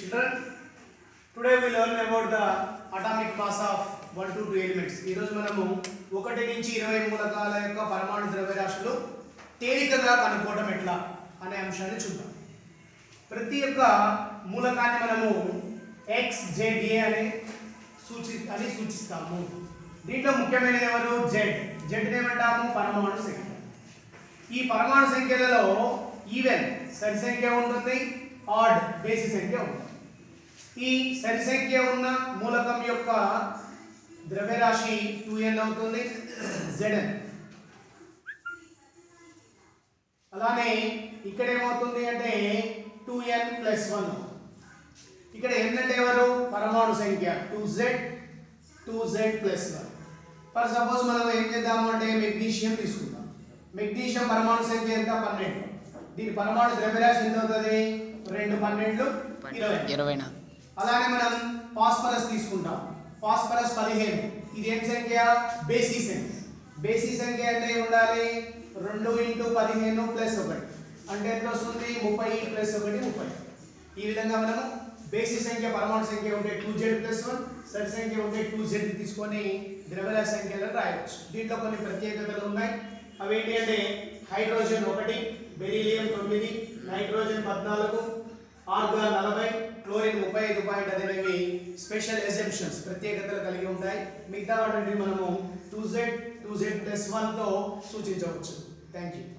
Children, today we learn about the atomic mass of 1 to 2 elements. ఈ రోజు మనము ఒకటి నుంచి ఇరవై మూలకాల యొక్క పరమాణు ద్రవ్యరాశులు తేలికగా కనుక్కోవడం ఎట్లా అనే అంశాన్ని చూద్దాం ప్రతి ఒక్క మూలకాన్ని మనము ఎక్స్ జెడ్ ఏ అని సూచి అని సూచిస్తాము దీంట్లో ముఖ్యమైనది ఎవరు జెడ్ జెడ్ ఏమంటాము పరమాణు సంఖ్య ఈ పరమాణు సంఖ్యలలో ఈవెన్ సరి సంఖ్య ఉంటుంది ఆడ్ బేసి సంఖ్య ఉంటుంది ఈ సరి సంఖ్య ఉన్న మూలకం యొక్క ద్రవ్యరాశి టూ ఎన్ అవుతుంది జెడ్ఎన్ అలానే ఇక్కడ ఏమవుతుంది అంటే టూ ఎన్ ప్లస్ వన్ ఇక్కడ ఎన్ అంటే ఎవరు పరమాణు సంఖ్య two Z two Z plus one for suppose మనం ఏం చేద్దాము అంటే మెగ్నీషియం తీసుకుందాం మెగ్నీషియం పరమాణు సంఖ్య ఎంత పన్నెండు దీని పరమాణు ద్రవ్యరాశి ఎంత అవుతుంది రెండు పన్నెండు ఇరవై ఇరవైనా అలానే మనం ఫాస్ఫరస్ తీసుకుంటాం ఫాస్ఫరస్ పదిహేను ఇది ఏం సంఖ్య బేసి సంఖ్య బేసి సంఖ్య అంటే ఏం ఉండాలి రెండు ఇంటూ పదిహేను ప్లస్ ఒకటి అంటే ఎంత వస్తుంది ముప్పై ప్లస్ ఒకటి ముప్పై ఈ విధంగా మనము బేసి సంఖ్య పరమాణు సంఖ్య ఉంటే టూ జెడ్ ప్లస్ వన్ సరి సంఖ్య ఉంటే టూ జెడ్ తీసుకొని ద్రవ్యరాశి సంఖ్యలను రాయవచ్చు దీంట్లో కొన్ని ప్రత్యేకతలు ఉన్నాయి అవి ఏంటి అంటే హైడ్రోజన్ ఒకటి బెరీలియం తొమ్మిది నైట్రోజన్ పద్నాలుగు ఆర్గాన్ నలభై క్లోరిన్ ముప్పై ఐదు పాయింట్ అనేవి స్పెషల్ ఎజెంప్షన్స్ ప్రత్యేకతలు కలిగి ఉంటాయి మిగతా వాటిని మనము two Z two Z plus వన్తో సూచించవచ్చు థ్యాంక్ యూ